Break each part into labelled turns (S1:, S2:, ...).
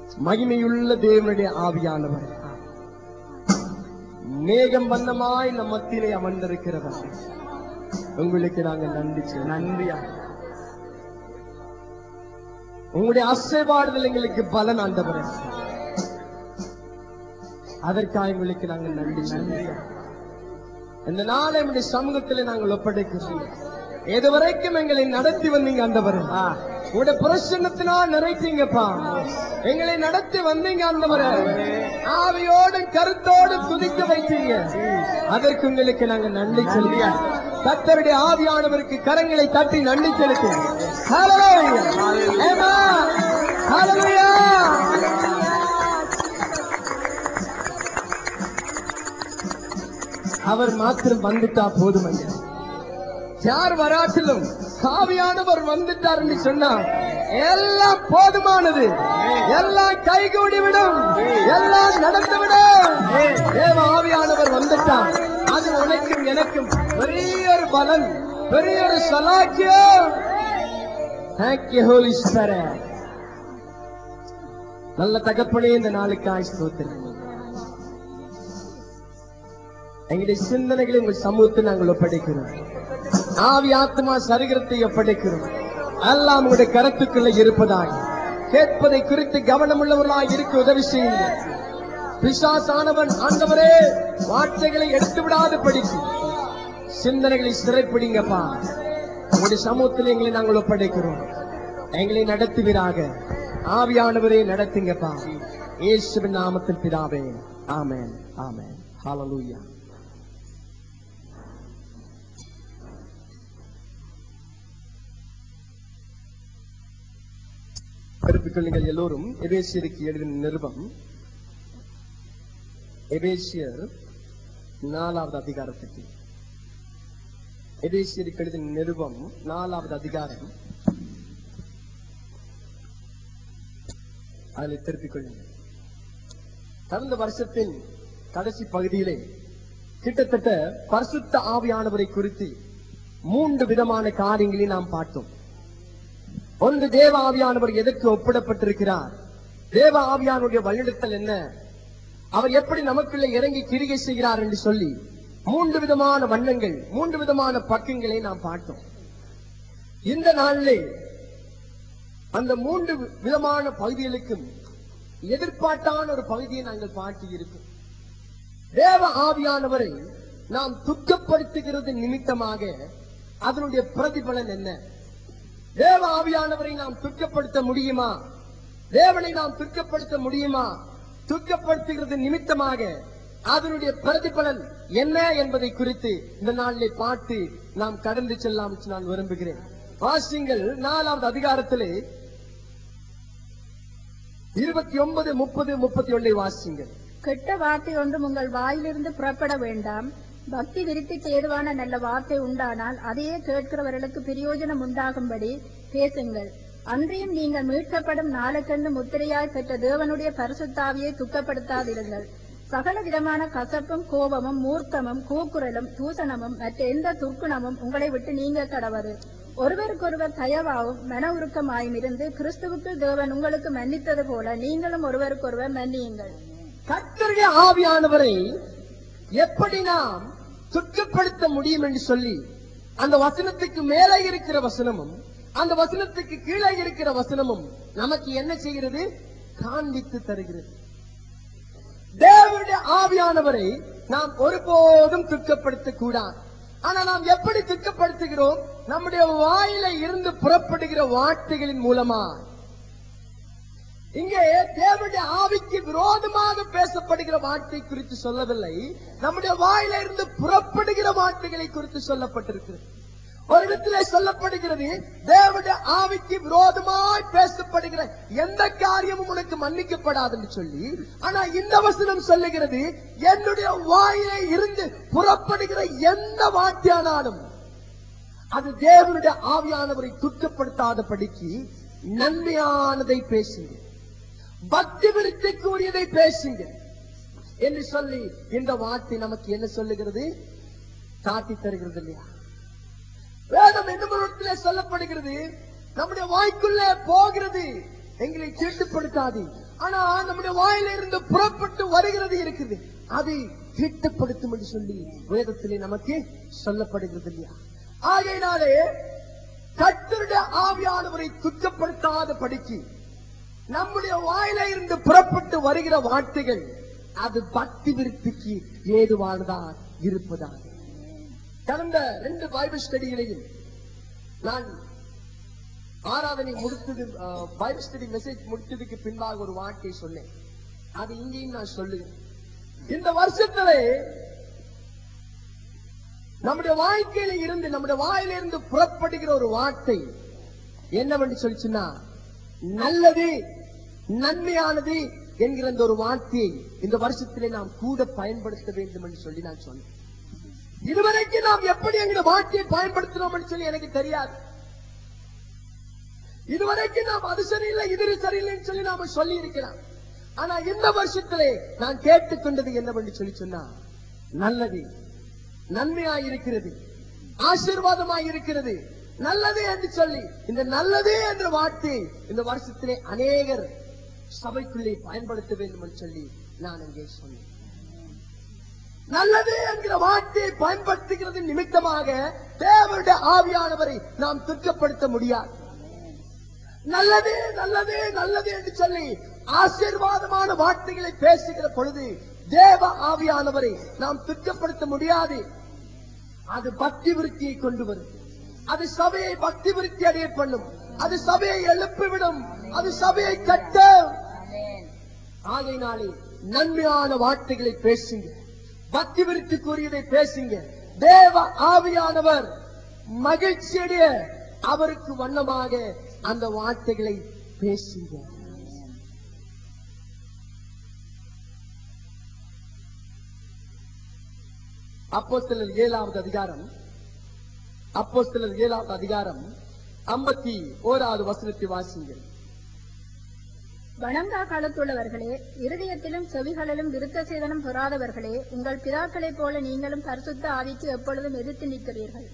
S1: மகிமையுள்ள தேவனுடைய ஆவியானவர் மேகம் வண்ணமாய் நம் மத்தியிலே அமர்ந்திருக்கிறவர் உங்களுக்கு நாங்கள் நன்றி சொல்றோம்.
S2: நன்றியா
S1: உங்களுடைய அசைபாடுதல் எங்களுக்கு பலன் ஆண்டவரே அதற்காக உங்களுக்கு நாங்கள் நன்றி நன்றியா இந்த நாளை நம்முடைய சமூகத்திலே நாங்கள் ஒப்படைக்கிறோம் இதுவரைக்கும் எங்களை நடத்தி வந்தீங்க ஆண்டவரே உங்களுடைய பிரசன்னத்தினால் நிறைத்தீங்கப்பா எங்களை நடத்தி வந்தீங்க ஆண்டவரே ஆவியோடும் கருத்தோடும் துதிக்க வைத்தீங்க அதற்கு உங்களுக்கு நாங்கள் நன்றி சொல்லியா கத்தருடைய ஆவியானவருக்கு கரங்களை தட்டி நன்றி செலுத்து Hallelujah. Amen. Hallelujah. அவர் மாத்திரம் வந்துட்டா போதும் ஐயா யார் வராட்டிலும் காவியானவர் வந்துட்டார் என்று சொன்னா எல்லாம் போதுமானது எல்லாம் கைகூடி விடும் எல்லாம் நடந்து விடும் தேவ ஆவியானவர் வந்துட்டார் அது உனக்கும் எனக்கும் பெரிய ஒரு பலன் பெரிய ஒரு சலாக்கியம் Thank you, Holy Spirit. நல்ல தகப்பனே இந்த நாளுக்காய் ஸ்தோத்திரம் எங்களுடைய சிந்தனைகளை உங்கள் சமூகத்தில் நாங்கள் ஒப்படைக்கிறோம் ஆவி ஆத்மா சரீரத்தை ஒப்படைக்கிறோம் எல்லாம் உங்களுடைய கருத்துக்குள்ள இருப்பதாக கேட்பதை குறித்து கவனமுள்ளவர்களாக இருக்க உதவி செய்யுங்கள் பிசாசானவன் ஆண்டவரே வார்த்தைகளை எடுத்து விடாது படிக்கும் சிந்தனைகளை சிறைப்பிடிங்கப்பா உங்களுடைய சமூகத்தில் எங்களை நாங்கள் ஒப்படைக்கிறோம் எங்களை நடத்துவீராக ஆவியானவரே நடத்துங்கப்பா இயேசுவின் நாமத்தில் பிதாவே ஆமென் ஆமென் ஹalleluya எடுத்துக் கொள்ளுங்கள் எல்லோரும் எபேசியருக்கு எழுதின நிருபம் எபேசியர் நாலாவது அதிகாரத்துக்கு எபேசியருக்கு எழுதின நிருபம் நாலாவது அதிகாரம் அதில் திருப்பிக் கொள்ளுங்கள் கடந்த வருஷத்தின் கடைசி பகுதியிலே கிட்டத்தட்ட பரிசுத்த ஆவியானவரை குறித்து மூன்று விதமான காரியங்களை நாம் பார்த்தோம் ஒன்று தேவ ஆவியானவர் எதற்கு ஒப்பிடப்பட்டிருக்கிறார் தேவ ஆவியானுடைய வழிநடத்தல் என்ன அவர் எப்படி நமக்குள்ள இறங்கி கிரிகை செய்கிறார் என்று சொல்லி மூன்று விதமான வண்ணங்கள் மூன்று விதமான பக்கங்களை நாம் பார்த்தோம் இந்த நாளிலே அந்த மூன்று விதமான பகுதிகளுக்கும் எதிர்பார்த்தான ஒரு பகுதியை நாங்கள் பார்த்து இருக்கோம் தேவ ஆவியானவரை நாம் துக்கப்படுத்துகிறது நிமித்தமாக அதனுடைய பிரதிபலன் என்ன தேவ ஆவியானவரை நாம் துக்கப்படுத்த முடியுமா தேவனை நாம் துக்கப்படுத்த முடியுமா துக்கப்படுத்துகிறது நிமித்தமாக அதனுடைய பிரதிபலன் என்ன என்பதை குறித்து இந்த நாளிலே பார்த்து நாம் கடந்து செல்லாம் என்று நான் விரும்புகிறேன் வாசிங்கள் நாலாவது அதிகாரத்திலே இருபத்தி ஒன்பது முப்பது முப்பத்தி ஒன்றை வாசிங்கள்
S3: கெட்ட வார்த்தை ஒன்றும் உங்கள் வாயிலிருந்து புறப்பட வேண்டாம் பக்தி விருத்திக்கு ஏதுவான நல்ல வார்த்தை உண்டானால் அதையே கேட்கிறவர்களுக்கு பிரயோஜனம் உண்டாகும்படி பேசுங்கள் அன்றியும் நீங்கள் மீட்கப்படும் நாளுக்கென்று முத்திரையாய் பெற்ற தேவனுடைய பரிசுத்தாவியை துக்கப்படுத்தாதிருங்கள் சகல விதமான கசப்பும் கோபமும் மூர்க்கமும் கூக்குரலும் தூசணமும் மற்ற எந்த துர்க்குணமும் உங்களை விட்டு நீங்க கடவது ஒருவருக்கொருவர் தயவாவும் மன உருக்கமாயும் இருந்து கிறிஸ்துவுக்கு தேவன் உங்களுக்கு மன்னித்தது போல நீங்களும் ஒருவருக்கொருவர் மன்னியுங்கள்
S1: கர்த்தருடைய ஆவியானவரை எப்படி நாம் துக்கப்படுத்த முடியும் என்று சொல்லி அந்த வசனத்துக்கு மேலே இருக்கிற வசனமும் அந்த வசனத்துக்கு கீழே இருக்கிற வசனமும் நமக்கு என்ன செய்கிறது காண்பித்து தருகிறது தேவனுடைய ஆவியானவரை நாம் ஒருபோதும் துக்கப்படுத்த கூடாது ஆனா நாம் எப்படி துக்கப்படுத்துகிறோம் நம்முடைய வாயில இருந்து புறப்படுகிற வார்த்தைகளின் மூலமா இங்கே தேவனுடைய ஆவிக்கு விரோதமாக பேசப்படுகிற வார்த்தை குறித்து சொல்லவில்லை நம்முடைய வாயில இருந்து புறப்படுகிற வார்த்தைகளை குறித்து சொல்லப்பட்டிருக்கிறது ஒரு இடத்திலே சொல்லப்படுகிறது தேவனுடைய ஆவிக்கு விரோதமாய் பேசப்படுகிற எந்த காரியமும் உனக்கு மன்னிக்கப்படாது என்று சொல்லி ஆனா இந்த வசனம் சொல்லுகிறது என்னுடைய வாயில இருந்து புறப்படுகிற எந்த வார்த்தையானாலும் அது தேவனுடைய ஆவியானவரை துக்கப்படுத்தாதபடிக்கு நன்மையானதை பேசுங்க பக்தி விருத்திக்குரியதை பேசுங்க என்று சொல்லி இந்த வார்த்தை நமக்கு என்ன சொல்லுகிறது காட்டி தருகிறது இல்லையா வேதம் என்ன சொல்லப்படுகிறது நம்முடைய வாய்க்குள்ளே போகிறது எங்களை தீட்டுப்படுத்தாது ஆனா நம்முடைய வாயில இருந்து புறப்பட்டு வருகிறது இருக்குது அது திட்டப்படுத்தும் என்று சொல்லி வேதத்திலே நமக்கு சொல்லப்படுகிறது இல்லையா ஆகையினாலே கத்தருடைய ஆவியானவரை துக்கப்படுத்தாத படிக்கு நம்முடைய வாயில இருந்து புறப்பட்டு வருகிற வார்த்தைகள் அது பக்தி விருத்திக்கு ஏதுவானதாக இருப்பதாக கடந்த ரெண்டு பைபிள் ஸ்டடிகளையும் நான் ஆராதனை முடித்தது அஹ், பைபிள் ஸ்டடி மெசேஜ் முடித்ததுக்கு பின்பாக ஒரு வார்த்தை சொன்னேன் அது இங்கேயும் நான் சொல்லுகிறேன் இந்த வருஷத்திலே நம்முடைய வாழ்க்கையில இருந்து நம்முடைய வாயில இருந்து புறப்படுகிற ஒரு வார்த்தை என்னவென்று சொல்லிச்சுன்னா நல்லது நன்மையானது என்கிற இந்த ஒரு வார்த்தையை இந்த வருஷத்திலே நாம் கூட பயன்படுத்த வேண்டும் என்று சொல்லி நான் சொன்னேன் இதுவரைக்கும் நாம் எப்படி எங்க வார்த்தையை பயன்படுத்தினோம் என்று சொல்லி எனக்கு தெரியாது இதுவரைக்கும் நாம் அது சரியில்லை இது சரியில்லைன்னு சொல்லி நாம சொல்லி இருக்கிறோம் ஆனா இந்த வருஷத்திலே நான் கேட்டுக்கொண்டது என்னவென்று சொல்லி சொன்னா நல்லது நன்மையாய் இருக்கிறது ஆசீர்வாதமாய் இருக்கிறது நல்லது என்று சொல்லி இந்த நல்லது என்ற வார்த்தை இந்த வருஷத்திலே அநேகர் சபைக்குள்ளே பயன்படுத்த வேண்டும் என்று சொல்லி நான் அங்கே சொன்னேன் நல்லது என்கிற வார்த்தையை பயன்படுத்துகிறது நிமித்தமாக தேவனுடைய ஆவியானவரை நாம் துக்கப்படுத்த முடியாது நல்லது நல்லது நல்லது என்று சொல்லி ஆசீர்வாதமான வார்த்தைகளை பேசுகிற பொழுது தேவ ஆவியானவரை நாம் துக்கப்படுத்த முடியாது அது பக்தி விருத்தியை கொண்டு வரும் அது சபையை பக்தி விருத்தி அடைய பண்ணும் அது சபையை எழுப்பிவிடும் அது சபையை கட்ட ஆகையினாலே நன்மையான வார்த்தைகளை பேசுங்க பக்தி விருத்திக்குரியதை பேசுங்க தேவ ஆவியானவர் மகிழ்ச்சியடைய அவருக்கு வண்ணமாக அந்த வார்த்தைகளை பேசுங்க அப்போஸ்தலர் ஏழாவது அதிகாரம் அப்போஸ்தலர் ஏழாவது அதிகாரம் ஐம்பத்தி ஓராவது வசனத்தை வாசிங்கள்
S3: வணங்கா காலத்துள்ளவர்களே இருதயத்திலும் செவிகளிலும் விருத்த சேதனம் பெறாதவர்களே உங்கள் பிதாக்களைப் போல நீங்களும் பரிசுத்த ஆவிக்கு எப்பொழுதும் எதிர்த்து நிற்கிறீர்கள்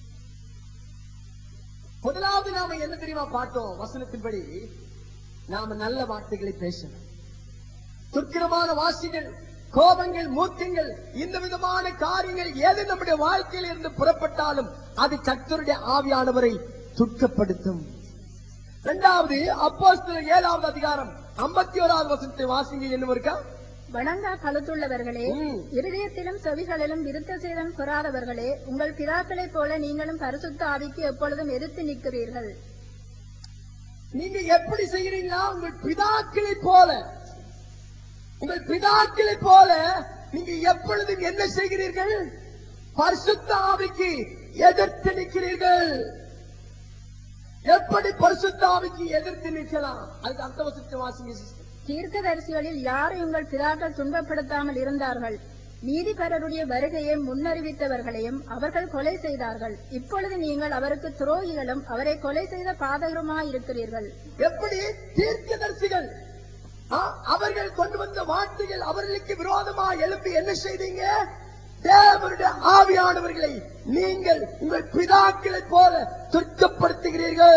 S1: முதலாவது நாம என்ன தெரியுமா பார்த்தோம் வசனத்தின்படி நாம நல்ல வார்த்தைகளை பேசணும் துக்கிரமான வாசிகள் கோபங்கள் மூர்க்கங்கள் இந்த விதமான காரியங்கள் எது நம்முடைய வாழ்க்கையில் இருந்து புறப்பட்டாலும் அது கர்த்தருடைய ஆவியானவரை துக்கப்படுத்தும் இரண்டாவது அப்போஸ்தலர் ஏழாவது அதிகாரம் ஐம்பத்தி ஓராவது வசனத்தை வாசிங்க என்ன இருக்கா
S3: வணங்கா கழுத்துள்ளவர்களே
S1: ம்.
S3: இருதயத்திலும் செவிகளிலும் விருத்த சேதனம் பெறாதவர்களே உங்கள் பிதாக்களைப் போல நீங்களும் பரிசுத்த ஆவிக்கு எப்பொழுதும் எதிர்த்து நிற்கிறீர்கள்
S1: நீங்க எப்படி செய்கிறீங்களா உங்கள் பிதாக்களை போல உங்கள் பிதாக்களை போல நீங்க எப்பொழுதும் என்ன செய்கிறீர்கள் பரிசுத்த ஆவிக்கு எதிர்த்து நிற்கிறீர்கள் எப்படி பரிசுத்த ஆவிக்கு எதிர்த்து நிற்கலாம் அதுக்கு அர்த்த வசத்தை வாசிங்க sister.
S3: தீர்க்கதரிசிகளில் யாரை உங்கள் பிதாக்கள் துன்பப்படுத்தாமல் இருந்தார்கள் நீதிபரருடைய வருகையை முன்னறிவித்தவர்களையும் அவர்கள் கொலை செய்தார்கள் இப்பொழுது நீங்கள் அவருக்கு துரோகிகளும் அவரை கொலை செய்த பாதகருமாயிருக்கிறீர்கள்
S1: எப்படி தீர்க்கதரிசிகள் ஆ, அவர்கள் கொண்டு வந்த வார்த்தைகள் அவர்களுக்கு விரோதமா எழுப்பி என்ன செய்தீங்க தேவனுடைய ஆவியானவர்களை நீங்கள் உங்கள் பிதாக்களைப் போல துர்க்கப்படுத்துகிறீர்கள்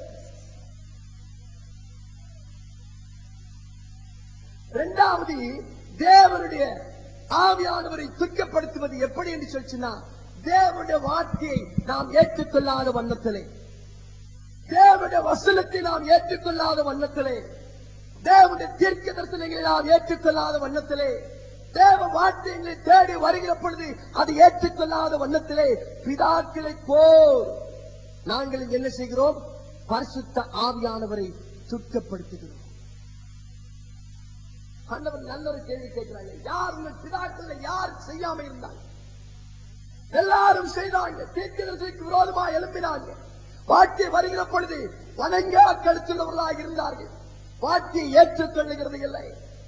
S1: இரண்டாவது தேவனுடைய ஆவியானவரை துக்கப்படுத்துவது எப்படி என்று சொல்லிச்சுன்னா தேவனுடைய வார்த்தையை நாம் ஏற்றுக்கொள்ளாத வண்ணத்திலே தேவனுடைய வசனத்தை நாம் ஏற்றுக்கொள்ளாத வண்ணத்திலே தேவனுடைய தீர்க்க தரிசனங்களை நாம் ஏற்றுக்கொள்ளாத வண்ணத்திலே தேவ வார்த்தைகளை தேடி வருகிற பொழுது அதை ஏற்றுக்கொள்ளாத வண்ணத்திலே பிதாக்களை போல் நாங்கள் என்ன செய்கிறோம் பரிசுத்த ஆவியானவரை துக்கப்படுத்துகிறோம் ஆண்டவர் நல்ல ஒரு கேள்வி கேட்கிறாங்க யார் உங்கள் பிதாக்கள் யார் செய்யாம இருந்தாங்க எல்லாரும் செய்தாங்க தீர்க்கதரிசிக்கு விரோதமா எழுப்பினாங்க வார்த்தை வருகிற பொழுது வணங்கா கழுத்துள்ளவர்களாக இருந்தார்கள் வார்த்தையை ஏற்றுக்கொள்ளுகிறது இல்லை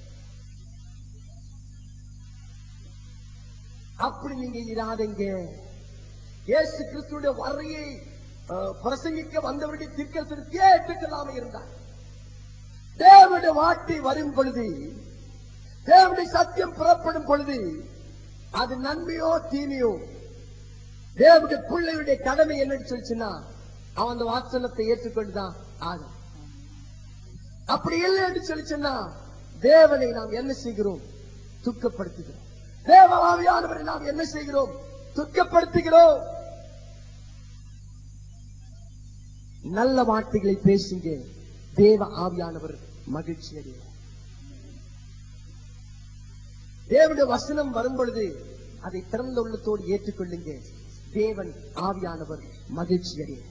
S1: அப்படி நீங்க இராதீங்க இயேசு கிறிஸ்துடைய வரையை பிரசங்கிக்க வந்தவருடைய தீர்க்கதரிசியே ஏற்றுக்கொள்ளாம இருந்தார் தேவனுடைய வார்த்தை வரும் பொழுது தேவனுடைய சத்தியம் புறப்படும் பொழுது அது நன்மையோ தீமையோ தேவனுடைய பிள்ளையுடைய கடமை என்னன்னு சொல்லிச்சுன்னா அவன் அந்த வாசனத்தை ஏற்றுக்கொண்டுதான் ஆகும் அப்படி இல்லை என்று சொல்லி சொன்னா தேவனை நாம் என்ன செய்கிறோம் துக்கப்படுத்துகிறோம் தேவ ஆவியானவரை நாம் என்ன செய்கிறோம் துக்கப்படுத்துகிறோம் நல்ல வார்த்தைகளை பேசுங்க தேவ ஆவியானவர் மகிழ்ச்சி அடைவார் தேவனுடைய வசனம் வரும் பொழுது அதை திறந்த உள்ளத்தோடு ஏற்றுக்கொள்ளுங்க தேவன் ஆவியானவர் மகிழ்ச்சி அடைவார்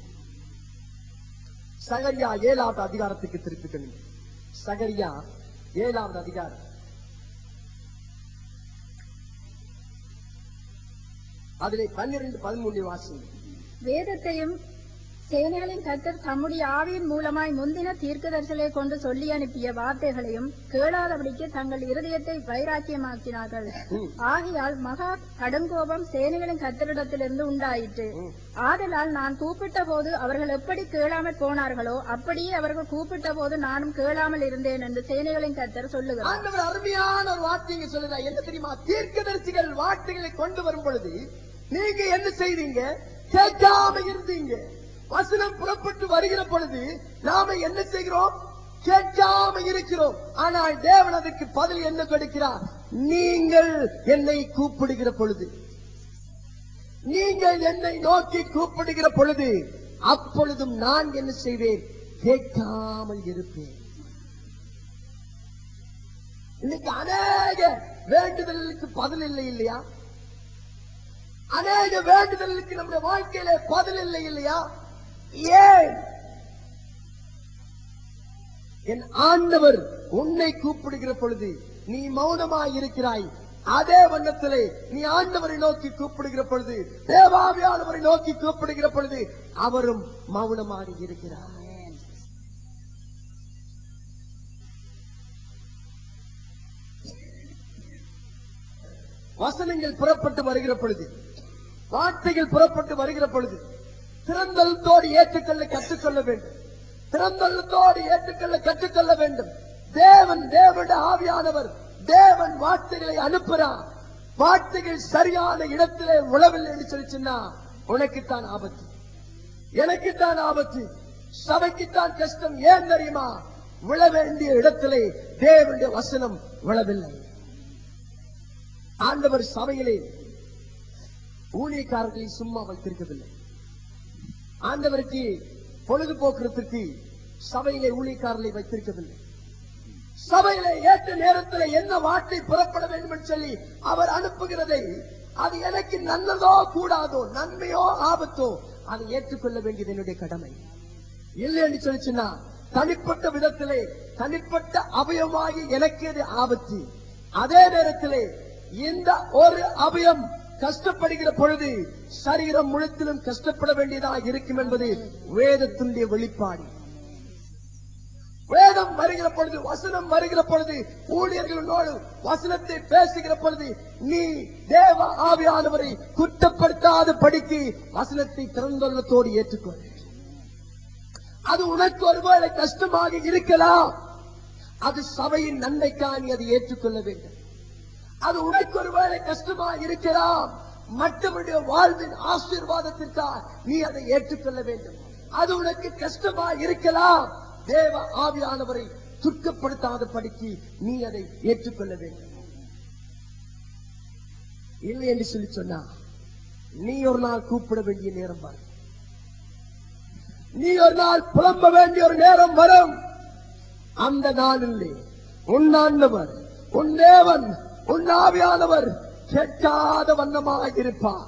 S1: சகரியா ஏழாவது அதிகாரத்துக்கு திருப்பிக் கொள்ளுங்க சகரியா ஏழாவது அதிகாரம் அதிலே பன்னிரண்டு பதிமூன்று வாசிங்க
S3: வேதத்தையும் சேனைகளின் கர்த்தர் தம்முடைய ஆவியின் மூலமாய் முந்தின தீர்க்கதரிசலை கொண்டு சொல்லி அனுப்பிய வார்த்தைகளையும் கேளாதபடிக்கு தங்கள் இருதயத்தை வைராக்கியமாக்கினார்கள்
S1: ம்.
S3: ஆகையால் மகா கடுங்கோபம் சேனைகளின் கர்த்தரிடத்திலிருந்து உண்டாயிற்று
S1: ம்.
S3: ஆதலால் நான் கூப்பிட்ட போது அவர்கள் எப்படி கேளாமற் போனார்களோ அப்படியே அவர்கள் கூப்பிட்ட போது நானும் கேளாமல் இருந்தேன் என்று சேனைகளின் கர்த்தர் சொல்லுகிறார்
S1: ஆண்டவர் அருமையான ஒரு வார்த்தைங்க சொல்லுதா என்ன தெரியுமா தீர்க்கதரிசிகள் வார்த்தைகளை கொண்டு வரும் பொழுது நீங்க என்ன செய்றீங்க கேட்காம இருந்தீங்க வசனம் புறப்பட்டு வருகிற பொழுது நாம என்ன செய்கிறோம் கேட்காம இருக்கிறோம் ஆனால் தேவன் அதற்கு பதில் என்ன கொடுக்கிறார் நீங்கள் என்னை கூப்பிடுகிற பொழுது நீங்கள் என்னை நோக்கி கூப்பிடுகிற பொழுது அப்பொழுதும் நான் என்ன செய்வேன் கேட்காமல் இருப்பேன் இன்னைக்கு அநேக வேண்டுதலுக்கு பதில் இல்லை இல்லையா அநேக வேண்டுதலுக்கு நம்முடைய வாழ்க்கையில பதில் இல்லை இல்லையா ஏன் என் ஆண்டவர் உன்னை கூப்பிடுகிற பொழுது நீ மௌனமாய் இருக்கிறாய் அதே வண்ணத்திலே நீ ஆண்டவரை நோக்கி கூப்பிடுகிற பொழுது தேவாவியானவரை நோக்கி கூப்பிடுகிற பொழுது அவரும் மௌனமாக இருக்கிறார் வசனங்கள் புறப்பட்டு வருகிற பொழுது வார்த்தைகள் புறப்பட்டு வருகிற பொழுது திறந்தளத்தோடு ஏற்றுக்கொள்ள கற்றுக்கொள்ள வேண்டும் திறந்தளத்தோடு ஏற்றுக்கொள்ள கற்றுக்கொள்ள வேண்டும் தேவன் தேவனுடைய ஆவியானவர் தேவன் வார்த்தைகளை அனுப்புறார் வார்த்தைகள் சரியான இடத்திலே உழவில்லை என்று சொல்லி சொன்னா உனக்குத்தான் ஆபத்து எனக்குத்தான் ஆபத்து சபைக்குத்தான் கஷ்டம் ஏன் தெரியுமா விழ வேண்டிய இடத்திலே தேவனுடைய வசனம் விழவில்லை ஆண்டவர் சபையிலே ஊழியக்காரர்களை சும்மா வைத்திருக்கவில்லை ஆண்டவருக்கு பொழுதுபோக்குறதுக்கு சபையிலே ஊழியக்காரர்களை வைத்திருக்கவில்லை சபையிலே ஏற்ற நேரத்தில் என்ன வார்த்தை புறப்பட வேண்டும் என்று சொல்லி அவர் அனுப்புகிறதை அது எனக்கு நல்லதோ கூடாதோ நன்மையோ ஆபத்தோ அதை ஏற்றுக்கொள்ள வேண்டியது என்னுடைய கடமை இல்லை என்று சொல்லிச்சுன்னா தனிப்பட்ட விதத்திலே தனிப்பட்ட அவயமாகி எனக்கு அது ஆபத்து அதே நேரத்திலே இந்த ஒரு அவயம் கஷ்டப்படுகிற பொழுது சரீரம் முழுத்திலும் கஷ்டப்பட வேண்டியதாக இருக்கும் என்பது வேதத்தினுடைய வெளிப்பாடு வேதம் வருகிற பொழுது வசனம் வருகிற பொழுது ஊழியர்களோடு வசனத்தை பேசுகிற பொழுது நீ தேவ ஆவியானவரை குற்றப்படுத்தாத படிக்கு வசனத்தை திறந்துள்ளத்தோடு ஏற்றுக்கொள் அது உனக்கு ஒருவேளை கஷ்டமாக இருக்கலாம் அது சபையின் நன்மைக்காக நீ அதை ஏற்றுக்கொள்ள வேண்டும் அது உனக்கு ஒருவேளை கஷ்டமா இருக்கலாம் மற்றவருடைய வாழ்வின் ஆசீர்வாதத்திற்காக நீ அதை ஏற்றுக்கொள்ள வேண்டும் அது உனக்கு கஷ்டமா இருக்கலாம் தேவ ஆவியானவரை துக்கப்படுத்தாத படிக்கு நீ அதை ஏற்றுக்கொள்ள வேண்டும் இல்லை என்று சொல்லி சொன்னா நீ ஒரு நாள் கூப்பிட வேண்டிய நேரம் வரும் நீ ஒரு நாள் புலம்ப வேண்டிய ஒரு நேரம் வரும் அந்த நாளிலே உன் ஆண்டவர் உன் தேவன் உன் ஆவியானவர் கேட்காத வண்ணமாயிருப்பார்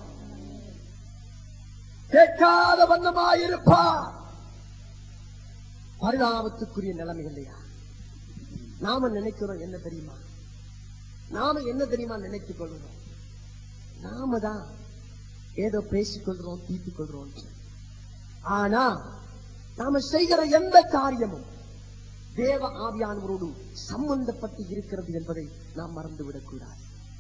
S1: கேட்காத வண்ணமாயிருப்பார் பரிதாபத்துக்குரிய நிலைமை இல்லையா நாம நினைக்கிறோம் என்ன தெரியுமா நாம என்ன தெரியுமா நினைத்துக் கொள்கிறோம் நாம தான் ஏதோ பேசிக் கொள்றோம் தீர்த்துக் கொள்றோம் ஆனா நாம செய்கிற எந்த காரியமும் தேவ ஆவியானவரோடு சம்பந்தப்பட்டு இருக்கிறது என்பதை நாம் மறந்துவிடக் கூடாது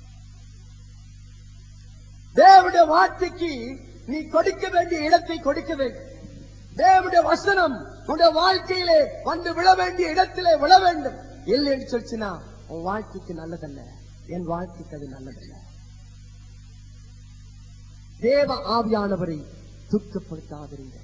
S1: தேவனுடைய வார்த்தைக்கு நீ கொடுக்க வேண்டிய இடத்தை கொடுக்க வேண்டும் தேவனுடைய வசனம் உன்னுடைய வாழ்க்கையிலே வந்து விழ வேண்டிய இடத்திலே விழ வேண்டும் இல்லை என்று சொல்லிச்சுன்னா உன் வாழ்க்கைக்கு நல்லதல்ல என் வாழ்க்கைக்கு அது நல்லதல்ல தேவ ஆவியானவரை துக்கப்படுத்தாதிருங்க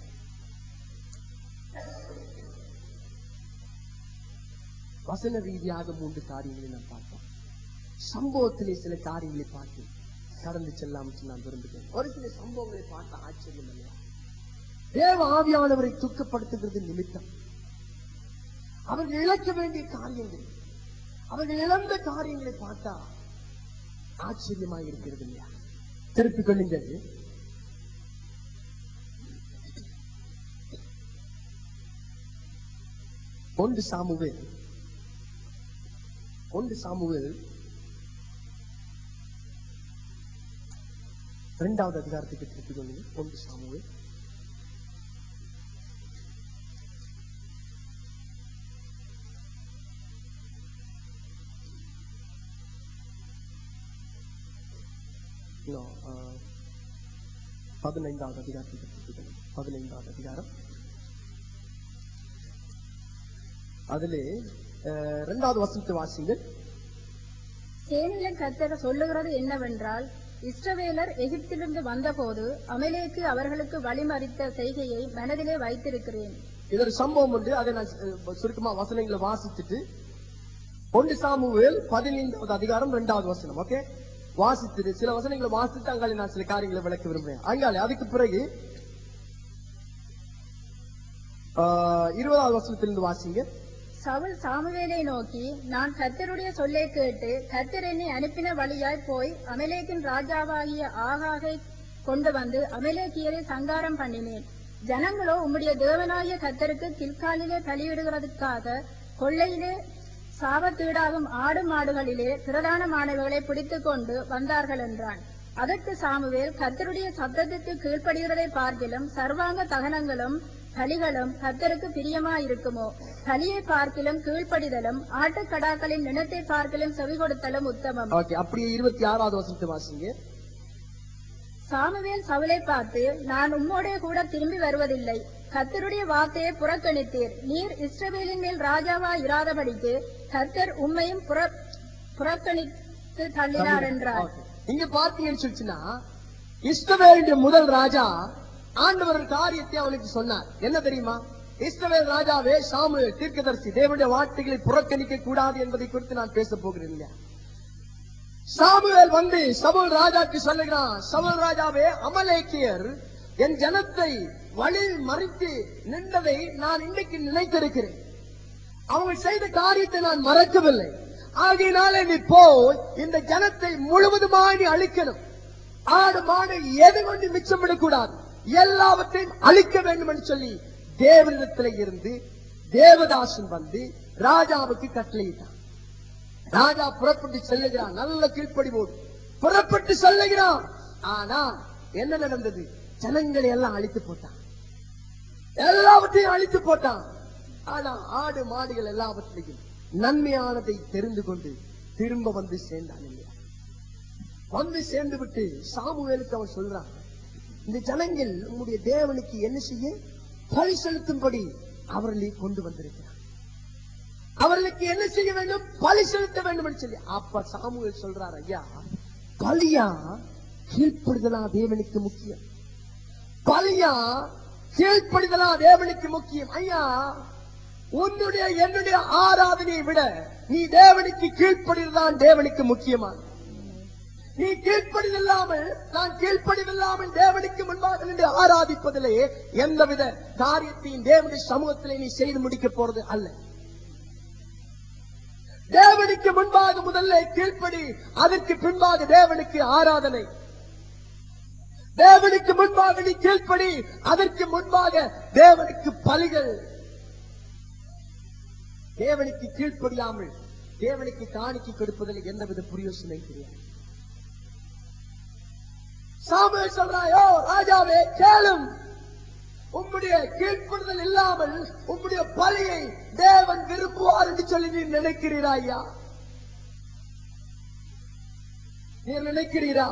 S1: வசன ரீதியாக மூன்று காரியங்களை நான் பார்த்தோம் சம்பவத்திலே சில காரியங்களை பார்த்து கடந்து செல்லாமல் நான் விரும்புகிறேன் ஒரு சில சம்பவங்களை பார்த்த ஆச்சரியம் இல்லையா தேவ ஆவியானவரை துக்கப்படுத்துகிறது நிமித்தம் அவர்கள் இழக்க வேண்டிய காரியங்கள் அவர்கள் இழந்த காரியங்களை பார்த்தா ஆச்சரியமாக இருக்கிறது இல்லையா திருப்பிக் கொள்ளுங்கள் ஒன்று சாமுவேல் ஒன்று சாமுவேல் இரண்டாவது அதிகாரத்துக்கு திருப்பிக் கொள்ளுங்கள் ஒன்று சாமுவேல் No, uh, பதினைந்தாவது அதிகாரத்துக்கு திருப்பிக் கொள்ளுங்கள். பதினைந்தாவது அதிகாரம் அதிலே அஹ், இரண்டாவது வசனத்தை வாசிங்கள்
S3: சேனையின் கர்த்தர் சொல்லுகிறது என்னவென்றால் இஸ்ரவேலர் எகிப்திலிருந்து வந்தபோது அமலேக்கு அவர்களுக்கு வழிமறித்த செய்கையை மனதிலே வைத்திருக்கிறேன்
S1: இது ஒரு சம்பவம் உண்டு அதை நான் அஹ், சுருக்கமா வசனங்களை வாசித்துட்டு ஒன்று சாமுவேல் பதினைந்தாவது அதிகாரம் இரண்டாவது வசனம் ஓகே வாசித்துட்டு சில வசனங்களை வாசித்து அங்காலே நான் சில காரியங்களை விளக்க விரும்புறேன் அங்காலே அதுக்கு பிறகு ஆஹ், இருபதாவது வசனத்திலிருந்து வாசிங்க
S3: சவுல் சாமுவேலை நோக்கி நான் கர்த்தருடைய சொல்லை கேட்டு கர்த்தர் என்னை அனுப்பின வழியாய் போய் அமலேக்கின் ராஜாவாகிய ஆகாகை கொண்டு வந்து அமலேக்கியரை சங்காரம் பண்ணினேன் ஜனங்களோ உம்முடைய தேவனாகிய கர்த்தருக்கு கில்காலிலே பலியிடுகிறதுக்காக கொள்ளையிலே சாபத்தீடாகும் ஆடு மாடுகளிலே பிரதானமானவைகளை பிடித்துக் கொண்டு வந்தார்கள் என்றான் அதற்கு சாமுவேல் கர்த்தருடைய சத்தத்துக்கு கீழ்ப்படுகிறதை பார்க்கிலும் சர்வாங்க தகனங்களும் பலிகளும் கர்த்தருக்கு பிரியமாயிருக்குமோ பலியை பார்க்கிலும் கீழ்ப்படிதலும் ஆட்டுக்கடாக்களின் நினத்தை பார்க்கிலும் செவி கொடுத்தலும் உத்தமம்
S1: ஓகே அப்படியே இருபத்தி ஆறாவது வசனத்தை வாசிங்க
S3: சாமுவேல் சவுலை பார்த்து நான் உம்மோடே கூட திரும்பி வருவதில்லை கர்த்தருடைய வார்த்தையை புறக்கணித்தீர் நீர் இஸ்ரவேலின் மேல் ராஜாவா இராதபடிக்கு கர்த்தர் உம்மையும் புற- புறக்கணித்து தள்ளினார் என்றார்
S1: Okay. இங்க பார்த்தீங்கன்னு சொல்லிச்சுன்னா இஸ்ரவேலுடைய முதல் ராஜா ஆண்டவர் ஒரு காரியத்தை அவனுக்கு சொன்னார் என்ன தெரியுமா இஸ்ரவேல் ராஜாவே சாமுவேல் தீர்க்கதரிசி தேவனுடைய வார்த்தைகளை புறக்கணிக்க கூடாது என்பதை குறித்து நான் பேச போகிறேன் இல்லையா சாமுவேல் வந்து சவுல் ராஜாக்கு சொல்லுகிறான் சவுல் ராஜாவே அமலேக்கியர் என் ஜனத்தை வழி மறித்து நின்றதை நான் இன்னைக்கு நினைத்திருக்கிறேன் அவங்க செய்த காரியத்தை நான் மறக்கவில்லை ஆகையினாலே நீ போய் இந்த ஜனத்தை முழுவதுமாய் நீ அழிக்கணும் ஆடு மாடு எது கொண்டு மிச்சமிடக்கூடாது எல்லாவற்றையும் அழிக்க வேண்டும் என்று சொல்லி தேவனிடத்தில் இருந்து தேவதாசன் வந்து ராஜாவுக்கு கட்டளையிட்டான் ராஜா புறப்பட்டு செல்லுகிறான் நல்ல கீழ்ப்படிவோடு புறப்பட்டு செல்லுகிறான் ஆனா என்ன நடந்தது ஜனங்களை எல்லாம் அழித்து போட்டான் எல்லாவற்றையும் அழித்து போட்டான் ஆனா ஆடு மாடுகள் எல்லாவற்றையும் நன்மையானதை தெரிந்து கொண்டு திரும்ப வந்து சேர்ந்தான் இல்லையா வந்து சேர்ந்து விட்டு சாமுவேலுக்கு அவன் சொல்றான் இந்த ஜனங்கள் உம்முடைய தேவனுக்கு என்ன செய்ய பழி செலுத்தும்படி அவர்களை கொண்டு வந்திருக்கிறான் அவர்களுக்கு என்ன செய்ய வேண்டும் பலி செலுத்த வேண்டும் என்று சொல்லி அப்ப சாமுவேல் சொல்றார் ஐயா பலியா கீழ்ப்படுதலா தேவனுக்கு முக்கியம் பலியா கீழ்ப்படுதலா தேவனுக்கு முக்கியம் ஐயா உன்னுடைய என்னுடைய ஆராதனையை விட நீ தேவனுக்கு கீழ்ப்படுதான் தேவனுக்கு முக்கியமா நீ கீழ்ப்படிவில்லாமல் நான் கீழ்ப்படிவில்லாமல் தேவனுக்கு முன்பாக நின்று ஆராதிப்பதிலே எந்தவித காரியத்தையும் தேவனுடைய சமூகத்திலே நீ செய்து முடிக்க போறது அல்ல தேவனுக்கு முன்பாக முதல்ல கீழ்ப்படி அதற்கு பின்பாக தேவனுக்கு ஆராதனை தேவனுக்கு முன்பாக நீ கீழ்ப்படி அதற்கு முன்பாக தேவனுக்கு பலிகள் தேவனுக்கு கீழ்ப்படியாமல் தேவனுக்கு காணிக்கை கொடுப்பதில் எந்தவித புரியோசனை கிடையாது சாமுவேல் சொல்றாயோ ராஜாவே கேளும் உம்முடைய கீழ்ப்படுதல் இல்லாமல் உம்முடைய பலியை தேவன் விரும்புவார் என்று சொல்லி நீ நினைக்கிறீரா ஐயா நீர் நினைக்கிறீரா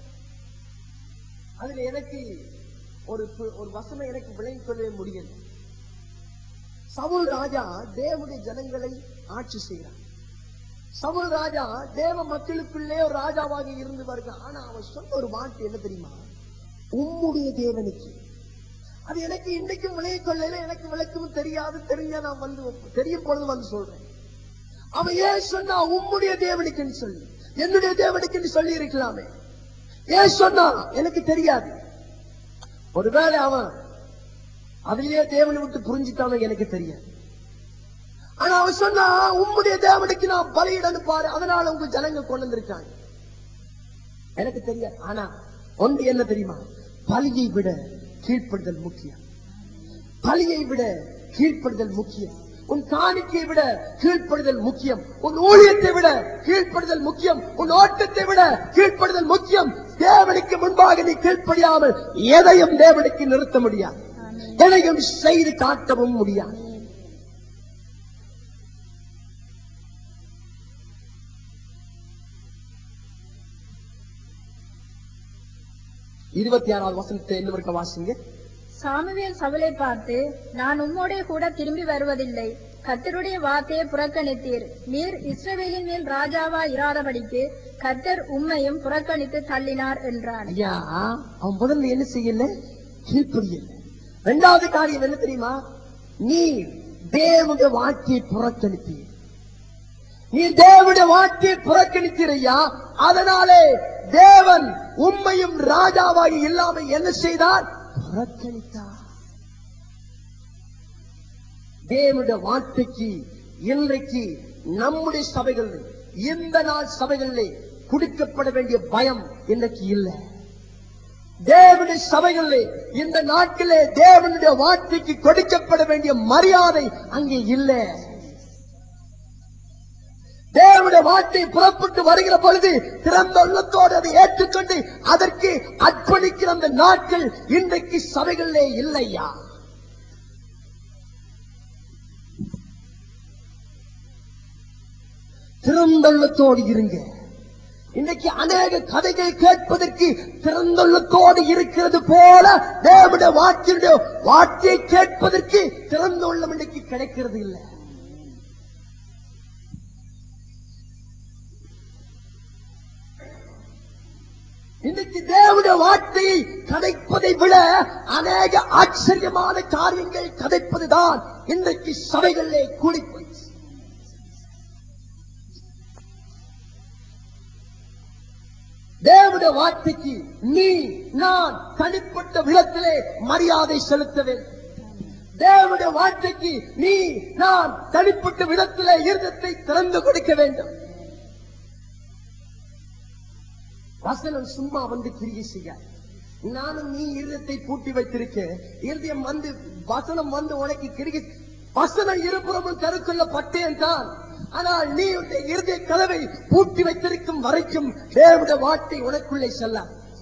S1: அதுல எனக்கு ஒரு பு- ஒரு வசனம் எனக்கு விளங்கிக் கொள்ளவே முடியல சவுல் ராஜா தேவனுடைய ஜனங்களை ஆட்சி செய்கிறான் சவுல் ராஜா தேவ மக்களுக்குள்ளே ஒரு ராஜாவாக இருந்து வருகிறான் ஆனா அவன் சொன்ன ஒரு வார்த்தை என்ன தெரியுமா உம்முடைய தேவனுக்கு அது எனக்கு இன்னைக்கும் விளைய கொள்ளல எனக்கு விளக்கமும் தெரியாது தெரிஞ்சா நான் வந்து தெரியும் பொழுது வந்து சொல்றேன் அவன் ஏன் சொன்னா உம்முடைய தேவனுக்குன்னு சொல்லி என்னுடைய தேவனுக்குன்னு சொல்லி இருக்கலாமே ஏன் சொன்னா எனக்கு தெரியாது ஒருவேளை அவன் அதுலயே தேவனை விட்டு புரிஞ்சுட்டானோ எனக்கு தெரியாது ஆனா அவன் சொன்னா உம்முடைய தேவனுக்கு நான் பலியிடன்னு பாரு அதனால உங்க ஜனங்க கொண்டு வந்திருக்காங்க எனக்கு தெரியாது ஆனா ஒன்று என்ன தெரியுமா பலியை விட கீழ்ப்படுதல் முக்கியம் பலியை விட கீழ்ப்படுதல் முக்கியம் உன் காணிக்கை விட கீழ்ப்படுதல் முக்கியம் உன் ஊழியத்தை விட கீழ்ப்படுதல் முக்கியம் உன் ஓட்டத்தை விட கீழ்ப்படுதல் முக்கியம் தேவனுக்கு முன்பாக நீ கீழ்ப்படியாமல் எதையும் தேவனுக்கு நிறுத்த முடியாது
S3: ஆமென்.
S1: எதையும் செய்து காட்டவும் முடியாது இருபத்தி ஆறாவது வசனத்தை என்ன இருக்க வாசிங்க
S3: சாமுவேல் சவுலை பார்த்து நான் உம்மோடே கூட திரும்பி வருவதில்லை கர்த்தருடைய வார்த்தையை புறக்கணித்தீர் நீர் இஸ்ரவேலின் மேல் ராஜாவா இராதபடிக்கு கர்த்தர் உம்மையும் புறக்கணித்து தள்ளினார் என்றான்
S1: ஐயா அவன் முதல்ல என்ன செய்யல கீழ்ப்படியல ரெண்டாவது காரியம் என்ன தெரியுமா நீ தேவனுடைய வாக்கியை புறக்கணித்தீர் நீ தேவனுடைய வாக்கியை புறக்கணித்தீரையா அதனாலே தேவன் உண்மையும் ராஜாவாகி இல்லாம என்ன செய்தார் புறக்கணித்தார் தேவனுடைய வார்த்தைக்கு இன்றைக்கு நம்முடைய சபைகளில் இந்த நாள் சபைகளிலே கொடுக்கப்பட வேண்டிய பயம் இன்றைக்கு இல்லை தேவனுடைய சபைகளிலே இந்த நாட்டிலே தேவனுடைய வார்த்தைக்கு கொடுக்கப்பட வேண்டிய மரியாதை அங்கே இல்லை தேவனுடைய வார்த்தை புறப்பட்டு வருகிற பொழுது திறந்த உள்ளத்தோடு அதை ஏற்றுக்கொண்டு அதற்கு அர்ப்பணிக்கிற அந்த நாட்கள் இன்றைக்கு சபைகளிலே இல்லையா திறந்தள்ளத்தோடு இருங்க இன்னைக்கு அநேக கதைகள் கேட்பதற்கு திறந்துள்ளத்தோடு இருக்கிறது போல தேவனுடைய வாக்கினுடைய வார்த்தையை கேட்பதற்கு திறந்த உள்ளம் இன்னைக்கு கிடைக்கிறது இல்லை இன்னைக்கு தேவனுடைய வார்த்தையை கதைப்பதை விட அநேக ஆச்சரியமான காரியங்கள் கதைப்பதுதான் இன்றைக்கு சபைகளிலே கூடி போயிடுச்சு தேவனுடைய வார்த்தைக்கு நீ நான் தனிப்பட்ட விதத்திலே மரியாதை செலுத்த வேண்டும் தேவனுடைய வார்த்தைக்கு நீ நான் தனிப்பட்ட விதத்திலே இருதத்தை திறந்து கொடுக்க வேண்டும் வசனம் சும்மா வந்து கிரியை செய்ய நானும் நீ இருதத்தை பூட்டி வைத்திருக்க இருதயம் வந்து வசனம் வந்து உனக்கு கிரியை வசனம் இருபுறமும் கருக்கொள்ளப்பட்டேன் தான் ஆனால் நீ உன்னுடைய இருதய கதவை பூட்டி வைத்திருக்கும் வரைக்கும் தேவனுடைய வார்த்தை உனக்குள்ளே செல்ல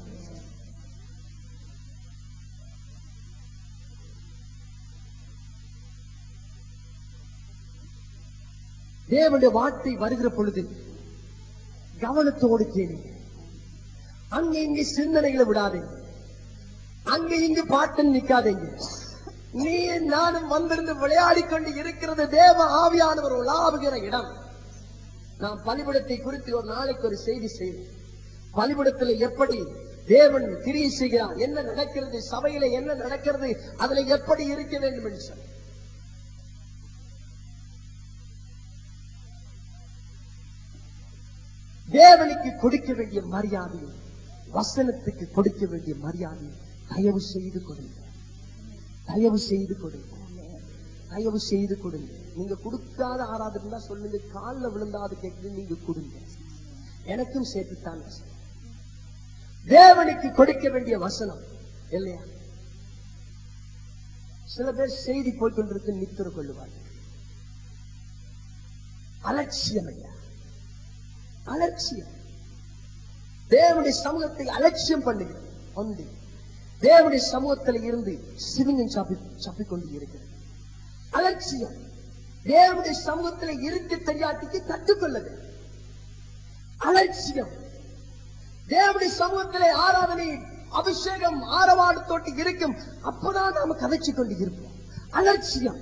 S1: தேவனுடைய வார்த்தை வருகிற பொழுது கவனத்தோடு கேளுங்க அங்க இங்க சிந்தனைகளை விடாதீங்க அங்க இங்க பாட்டு நிக்காதீங்க நீ நானும் வந்திருந்து விளையாடி கொண்டு இருக்கிறது தேவ ஆவியானவர் உலாவுகிற இடம் நான் பலிபடத்தை குறித்து ஒரு நாளைக்கு ஒரு செய்தி செய்வேன் பலிபடத்துல எப்படி தேவன் கிரியை செய்கிறார் என்ன நடக்கிறது சபையில என்ன நடக்கிறது அதுல எப்படி இருக்க வேண்டும் என்று சொல்லி தேவனுக்கு கொடுக்க வேண்டிய மரியாதையை வசனத்துக்கு கொடுக்க வேண்டிய மரியாதையை தயவு செய்து கொடுங்க தயவு செய்து கொடுங்க தயவு செய்து கொடுங்க நீங்க கொடுக்காத ஆராதனை சொல்லுங்க காலில் விழுந்தாது கேட்குது நீங்க கொடுங்க எனக்கும் சேர்த்துத்தான் வசனம். தேவனுக்கு கொடுக்க வேண்டிய வசனம் இல்லையா சில பேர் செய்தி போய்கொண்டிருக்கு நித்திர கொள்ளுவார்கள் அலட்சியம் ஐயா அலட்சியம் தேவனுடைய சமூகத்தை அலட்சியம் பண்ணுகிறது ஒன்று தேவனுடைய சமூகத்தில் இருந்து சிறுங்கன் சாப்பி சாப்பிக்கொண்டு இருக்கிறது அலட்சியம் தேவனுடைய சமூகத்தில் இருக்க தெரியாட்டிக்கு கற்றுக்கொள்ளது அலட்சியம் தேவனுடைய சமூகத்திலே ஆராதனை அபிஷேகம் ஆரவாடத்தோட்டு இருக்கும் அப்பதான் நாம கதைச்சு கொண்டு இருப்போம் அலட்சியம்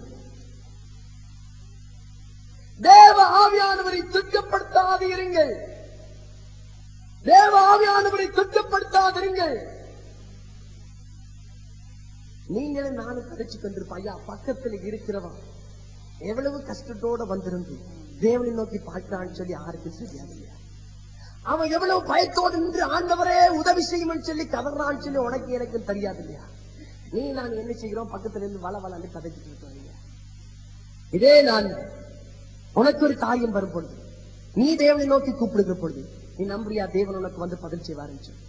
S1: தேவ ஆவியானவரை துக்கப்படுத்தாதீருங்கள் தேவ ஆவியானவரை துக்கப்படுத்தாதிருங்கள் நீங்களும் நானும் கதைச்சு கொண்டிருப்போம் ஐயா பக்கத்துல இருக்கிறவன் எவ்வளவு கஷ்டத்தோட வந்திருந்து தேவனை நோக்கி பார்க்கிறான்னு சொல்லி யாருக்கும் தெரியாது இல்லையா அவன் எவ்வளவு பயத்தோடு நின்று ஆண்டவரே உதவி செய்யும்னு சொல்லி கதறான்னு சொல்லி உனக்கு எனக்கும் தெரியாது இல்லையா நீ நான் என்ன செய்கிறோம் பக்கத்துல இருந்து வள வளன்னு கதைச்சிட்டு இருக்கோம் இல்லையா இதே நான் உனக்கு ஒரு காரியம் வரும் பொழுது நீ தேவனை நோக்கி கூப்பிடுகிற பொழுது நீ நம்புறியா தேவன் உனக்கு வந்து பதில் செய்வாருன்னு சொல்லி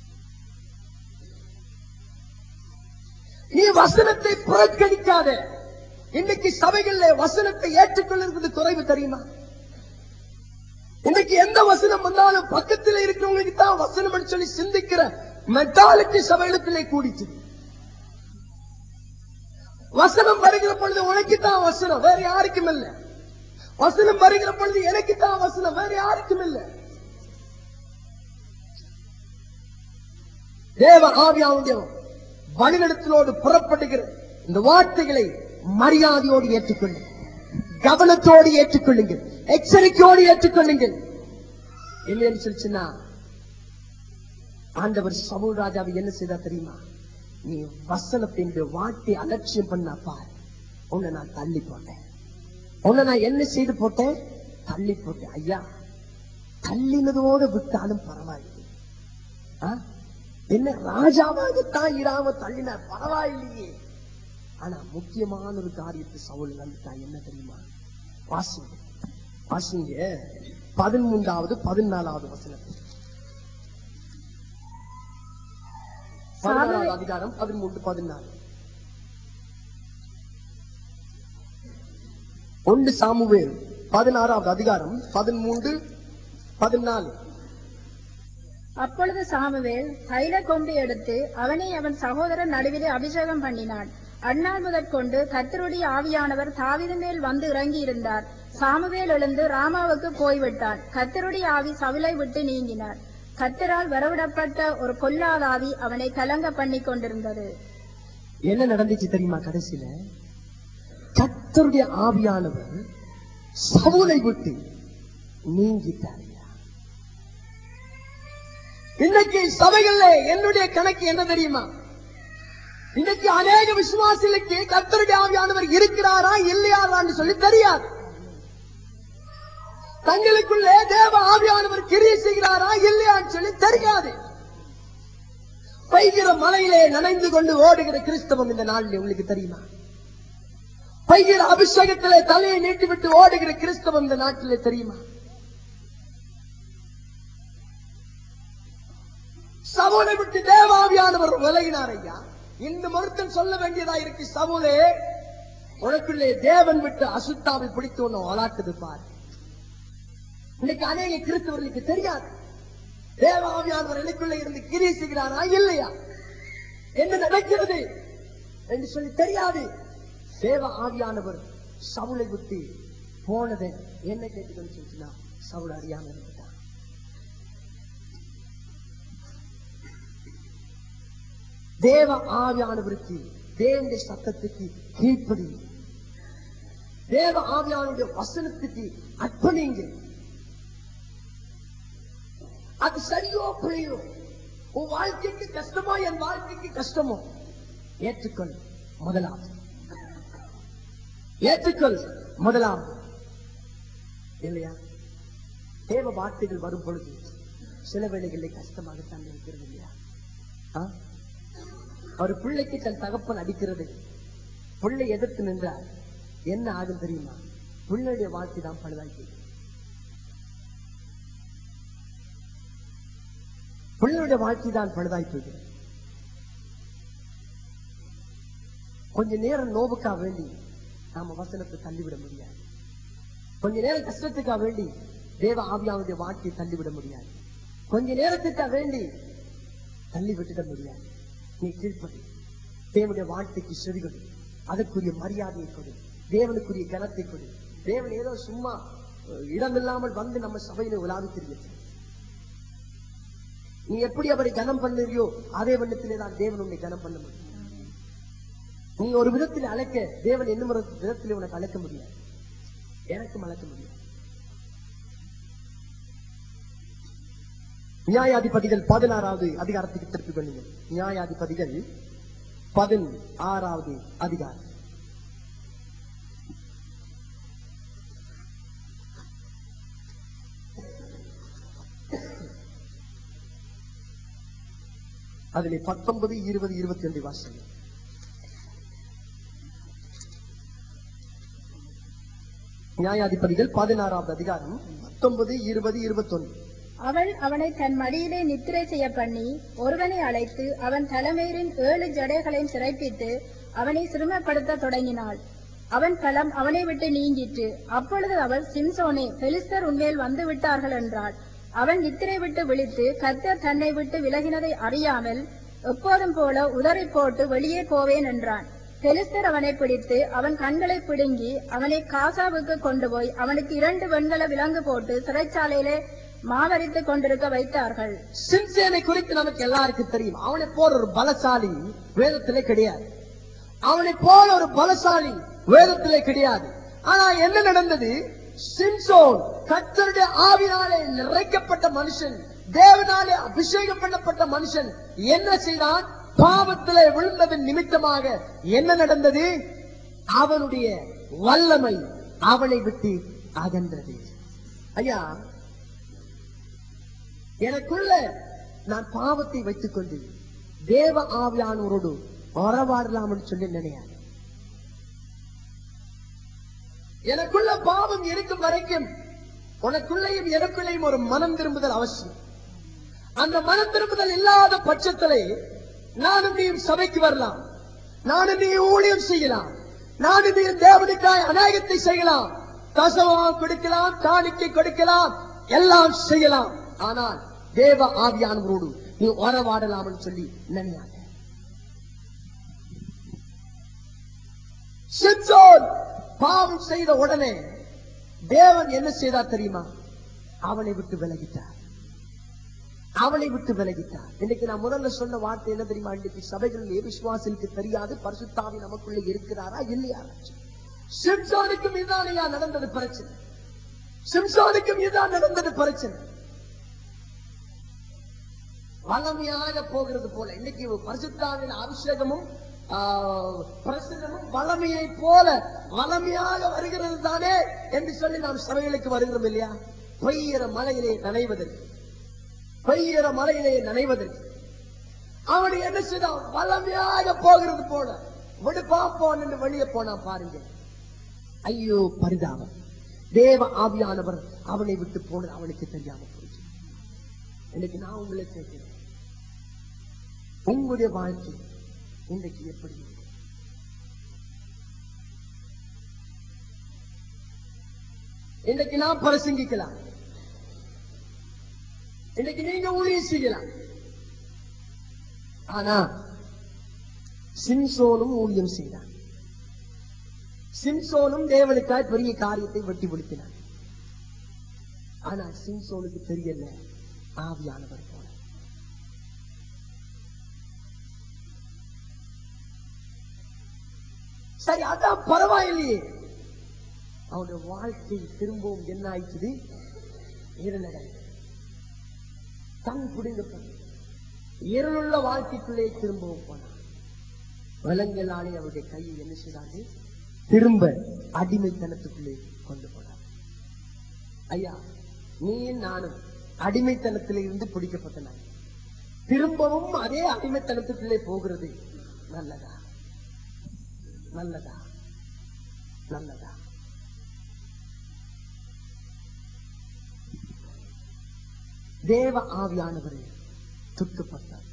S1: நீ வசனத்தை புறக்கணிக்காத இன்னைக்கு சபைகள்ல வசனத்தை ஏற்றுக்கொள்ளுறது குறைவு தெரியுமா இன்னைக்கு எந்த வசனம் வந்தாலும் பக்கத்துல இருக்கிறவங்களுக்கு தான் வசனம் சொல்லி சிந்திக்கிற மெட்டாலிட்டி சபைகளுக்குள்ளே கூடிச்சு வசனம் வருகிற பொழுது உனக்கு தான் வசனம் வேற யாருக்கும் இல்ல வசனம் வருகிற பொழுது எனக்கு தான் வசனம் வேற யாருக்கும் இல்ல தேவ ஆவியாவுடைய வழிநடத்தலோடு புறப்படுகிற இந்த வார்த்தைகளை மரியாதையோடு ஏற்றுக்கொள்ளுங்கள் கவனத்தோடு ஏற்றுக்கொள்ளுங்கள் எச்சரிக்கையோடு ஏற்றுக்கொள்ளுங்கள் இல்லைன்னு சொல்லிச்சுன்னா ஆண்டவர் சவுல் ராஜாவை என்ன செய்தா தெரியுமா நீ வசனத்தின் வார்த்தை அலட்சியம் பண்ண பார் உன்னை நான் தள்ளி போட்டேன் உன்னை நான் என்ன செய்து போட்டேன் தள்ளி போட்டேன் ஐயா தள்ளினதோடு விட்டாலும் பரவாயில்லை ஆ? என்ன ராஜாவாகத்தான் இராம தள்ளினார் பரவாயில்லையே ஆனா முக்கியமான ஒரு காரியத்தை சவுல் வந்துட்டான் என்ன தெரியுமா வாசிங்க வாசிங்க பதிமூன்றாவது பதினாலாவது வசனம் பதினாறாவது அதிகாரம் பதிமூன்று பதினாலு ஒன்று சாமுவேல் பதினாறாவது அதிகாரம் பதிமூன்று பதினாலு
S3: அப்பொழுது சாமுவேல் தைல கொண்டு எடுத்து அவனை அவன் சகோதரன் நடுவிலே அபிஷேகம் பண்ணினான் அந்நாள் முதற்கொண்டு கர்த்தருடைய ஆவியானவர் தாவீது மேல் வந்து இறங்கி இருந்தார் சாமுவேல் எழுந்து ராமாவுக்கு போய்விட்டான் கர்த்தருடைய ஆவி சவுலை விட்டு நீங்கினார் கர்த்தரால் வரவிடப்பட்ட ஒரு பொல்லாத ஆவி அவனை கலங்க பண்ணி கொண்டிருந்தது
S1: என்ன நடந்துச்சு தெரியுமா கடைசியில கர்த்தருடைய ஆவியானவர் சவுலை விட்டு நீங்கிட்டார் இன்னைக்கு சபைகள்ல என்னுடைய கணக்கு என்ன தெரியுமா இன்னைக்கு அநேக விசுவாசிகளுக்கு கர்த்தருடைய ஆவியானவர் இருக்கிறாரா இல்லையாரான்னு சொல்லி தெரியாது தங்களுக்குள்ளே தேவ ஆவியானவர் கிரியை செய்கிறாரா இல்லையான்னு சொல்லி தெரியாது பெய்கிற மலையிலே நனைந்து கொண்டு ஓடுகிற கிறிஸ்தவம் இந்த நாளில் உங்களுக்கு தெரியுமா பெய்கிற அபிஷேகத்திலே தலையை நீட்டிவிட்டு ஓடுகிற கிறிஸ்தவம் இந்த நாட்டிலே தெரியுமா சவுலை விட்டு தேவாவியானவர் விலகினார் ஐயா இந்த மருத்துவம் சொல்ல வேண்டியதா இருக்கு சவுலே உனக்குள்ளே தேவன் விட்டு அசுத்தாவை பிடித்து ஒண்ணு வளாக்குது பாரு இன்னைக்கு அநேக கிறிஸ்தவர்களுக்கு தெரியாது தேவாவியானவர் எனக்குள்ள இருந்து கிரியை செய்கிறாரா இல்லையா என்ன நடக்கிறது என்று சொல்லி தெரியாது தேவ ஆவியானவர் சவுளை விட்டு போனதை என்ன கேட்டுக்கன்னு சொல்லிச்சுன்னா சவுள் அறியாம இருந்துட்டான் தேவ ஆவியானவருக்கு தேவனுடைய சத்தத்துக்கு கீழ்ப்படி தேவ ஆவியானுடைய வசனத்துக்கு அர்ப்பணிங்க அது சரியோ பிழையோ உன் வாழ்க்கைக்கு கஷ்டமோ என் வாழ்க்கைக்கு கஷ்டமோ ஏற்றுக்கொள் முதலாவது ஏற்றுக்கொள் முதலாவது இல்லையா தேவ வார்த்தைகள் வரும் பொழுது சில வேளைகளில் கஷ்டமாகத்தான் இருக்கிறது இல்லையா ஆ? ஒரு பிள்ளைக்கு தன் தகப்பன் அடிக்கிறது பிள்ளை எதிர்த்து நின்றார் என்ன ஆகும் தெரியுமா பிள்ளையுடைய வாழ்க்கை தான் பழுதாக்கி பிள்ளையுடைய வாழ்க்கை தான் பழுதாய் போகுது கொஞ்ச நேரம் நோவுக்கா வேண்டி நாம வசனத்தை தள்ளிவிட முடியாது கொஞ்ச நேரம் கஷ்டத்துக்கா வேண்டி தேவ ஆவியாவுடைய வாழ்க்கையை தள்ளிவிட முடியாது கொஞ்ச நேரத்துக்கா வேண்டி தள்ளி விட்டுட முடியாது நீ கீழ்ப்படி தேவனுடைய வாழ்க்கைக்கு செவிகொடு அதற்குரிய மரியாதையை கொடு தேவனுக்குரிய கனத்தை கொடு தேவன் ஏதோ சும்மா அஹ், இடமில்லாமல் வந்து நம்ம சபையில உலாவி தெரியும் நீ எப்படி அவரை கனம் பண்ணுறியோ அதே வண்ணத்திலே தான் தேவன் உன்னை கனம் பண்ண முடியும் நீ ஒரு விதத்தில் அழைக்க தேவன் என்ன ஒரு விதத்தில் உனக்கு அழைக்க முடியாது எனக்கும் அழைக்க முடியாது நியாயாதிபதிகள் பதினாறாவது அதிகாரத்துக்கு திருப்பிக் கொள்ளுங்கள் நியாயாதிபதிகள் பதினாறாவது அதிகாரம் அதிலே பத்தொன்பது இருபது இருபத்தி ரெண்டு வாசகம் நியாயாதிபதிகள் பதினாறாவது அதிகாரம் பத்தொன்பது இருபது இருபத்தொன்னு
S3: அவள் அவனை தன் மடியிலே நித்திரை செய்ய பண்ணி ஒருவனை அழைத்து அவன் தலைமையிலின் ஏழு ஜடைகளையும் சிறைப்பித்து அவனை சிறுமப்படுத்த தொடங்கினாள் அவன் களம் அவனை விட்டு நீங்கிற்று அப்பொழுது அவள் சிம்சோனே பெலிஸ்தர் உன்மேல் வந்து விட்டார்கள் என்றாள் அவன் நித்திரை விட்டு விழித்து கர்த்தர் தன்னை விட்டு விலகினதை அறியாமல் எப்போதும் போல உதறி போட்டு வெளியே போவேன் என்றான் பெலிஸ்தர் அவனை பிடித்து அவன் கண்களை பிடுங்கி அவனை காசாவுக்கு கொண்டு போய் அவனுக்கு இரண்டு வெண்கல விலங்கு போட்டு சிறைச்சாலையிலே மாவரித்துக் கொண்டிருக்க வைத்தார்கள்
S1: சிம்சேனை குறித்து நமக்கு எல்லாருக்கும் தெரியும் அவனை போல ஒரு பலசாலி வேதத்திலே கிடையாது அவனை போல ஒரு பலசாலி வேதத்திலே கிடையாது ஆனா என்ன நடந்தது சிம்சோன் கர்த்தருடைய ஆவினாலே நிறைக்கப்பட்ட மனுஷன் தேவனாலே அபிஷேகம் பண்ணப்பட்ட மனுஷன் என்ன செய்தான் பாவத்திலே விழுந்ததன் நிமித்தமாக என்ன நடந்தது அவனுடைய வல்லமை அவனை விட்டு அகன்றது ஐயா எனக்குள்ள நான் பாவத்தை வைத்துக் கொண்டு தேவ ஆவியானவரோடு உறவாடலாம்னு சொல்லி நினையாது எனக்குள்ள பாவம் இருக்கும் வரைக்கும் உனக்குள்ளேயும் எனக்குள்ளேயும் ஒரு மனம் திரும்புதல் அவசியம் அந்த மனம் திரும்புதல் இல்லாத பட்சத்திலே நானும் நீயும் சபைக்கு வரலாம் நானும் நீ ஊழியம் செய்யலாம் நானும் நீ தேவனுக்காய் அநாயகத்தை செய்யலாம் தசவம் கொடுக்கலாம் காணிக்கை கொடுக்கலாம் எல்லாம் செய்யலாம் ஆனால் தேவ ஆவியானவரோடு நீ உறவாடலாம்னு சொல்லி நினையாத சிம்சோன் பாவம் செய்த உடனே தேவன் என்ன செய்தார் தெரியுமா அவனை விட்டு விலகிட்டார் அவனை விட்டு விலகிட்டார் இன்னைக்கு நான் முதல்ல சொன்ன வார்த்தை என்ன தெரியுமா இன்னைக்கு சபைகளிலே விசுவாசிக்கு தெரியாது பரிசுத்தாவி நமக்குள்ள இருக்கிறாரா இல்லையா சிம்சோனுக்கும் இதுதானையா நடந்தது பிரச்சனை சிம்சோனுக்கும் இதுதான் நடந்தது பிரச்சனை வளமையாக போகிறது போல இன்னைக்கு பரிசுத்தாவின் அபிஷேகமும் ஆ, பிரசனமும் வளமையை போல வளமையாக வருகிறது தானே என்று சொல்லி நாம் சபைகளுக்கு வருகிறோம் இல்லையா பெய்கிற மலையிலே நனைவதற்கு பெய்கிற மலையிலே நனைவதற்கு அவன் என்ன செய்தான் வளமையாக போகிறது போல விடு பார்ப்போம் என்று வெளியே போனா பாருங்க ஐயோ பரிதாபம் தேவ ஆவியானவர் அவனை விட்டு போனது அவனுக்கு தெரியாம போச்சு இன்னைக்கு நான் உங்களை கேட்கிறேன் உங்களுடைய வாழ்க்கை இன்றைக்கு எப்படி இருக்கு? இன்றைக்கு நான் பிரசங்கிக்கலாம் இன்னைக்கு நீங்க ஊழியம் செய்யலாம் ஆனா சிம்சோனும் ஊழியம் செய்தான் சிம்சோனும் தேவனுக்காய் பெரிய காரியத்தை வெட்டி விழுத்தினான் ஆனா சிம்சோனுக்கு தெரியல ஆவியானவர் போல சரி அதான் பரவாயில்லையே அவனுடைய வாழ்க்கை திரும்பவும் என்ன ஆயிடுச்சு இருநடை கண் பிடுங்கப்பட்டு இருளுள்ள வாழ்க்கைக்குள்ளே திரும்பவும் போனான் விலங்குகளாலே அவருடைய கையை என்ன செய்தாங்க திரும்ப அடிமைத்தனத்துக்குள்ளே கொண்டு போனார் ஐயா நீயும் நானும் அடிமைத்தனத்திலே இருந்து பிடிக்கப்பட்ட நாய் திரும்பவும் அதே அடிமைத்தனத்துக்குள்ளே போகிறது நல்லதா நல்லதா நல்லதா தேவ ஆவியானவரே துக்கப்பட்டார்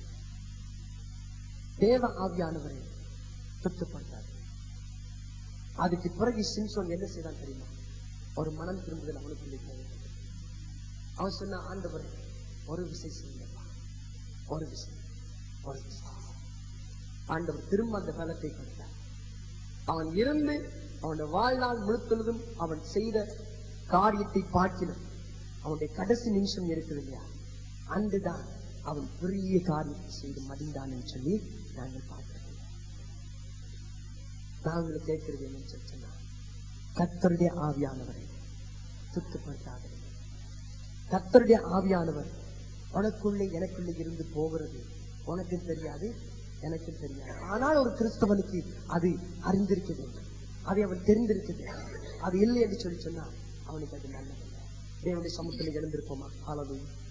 S1: தேவ ஆவியானவரே துக்கப்பட்டார் அதுக்கு பிறகு சிம்சோன் என்ன செய்தான் தெரியுமா ஒரு மனம் திரும்புதல் அவனுக்குள்ளே தேவைப்பட்டது. அவன் சொன்ன ஆண்டவரே ஒரு விசை செய்யப்பா ஒரு விசை ஒரு விசை ஆண்டவர் திரும்ப அந்த பலத்தை கொடுத்தார் அவன் இருந்து அவனுடைய வாழ்நாள் முழுத்தொழுதும் அவன் செய்த காரியத்தை பார்க்கிலும் அவனுடைய கடைசி நிமிஷம் இருக்குது இல்லையா அன்றுதான் அவன் பெரிய காரியத்தை செய்து மடிந்தான் என்று சொல்லி நாங்கள் பார்க்கிறோம் நாங்கள் கேட்கிறது என்னன்னு சொல்லி சொன்னா கத்தருடைய ஆவியானவரை துக்கப்படுத்தாதீர்கள் கத்தருடைய ஆவியானவர் உனக்குள்ளே எனக்குள்ளே இருந்து போகிறது உனக்கு தெரியாது எனக்கு தெரியாது ஆனால் ஒரு கிறிஸ்தவனுக்கு அது அறிந்திருக்க வேண்டும் அதை அவன் தெரிந்திருக்க வேண்டும் அது இல்லை என்று சொல்லி சொன்னா அவனுக்கு அது நல்லதில்லை தேவனுடைய சமூகத்தில் எழுந்திருப்போமா ஹalleluya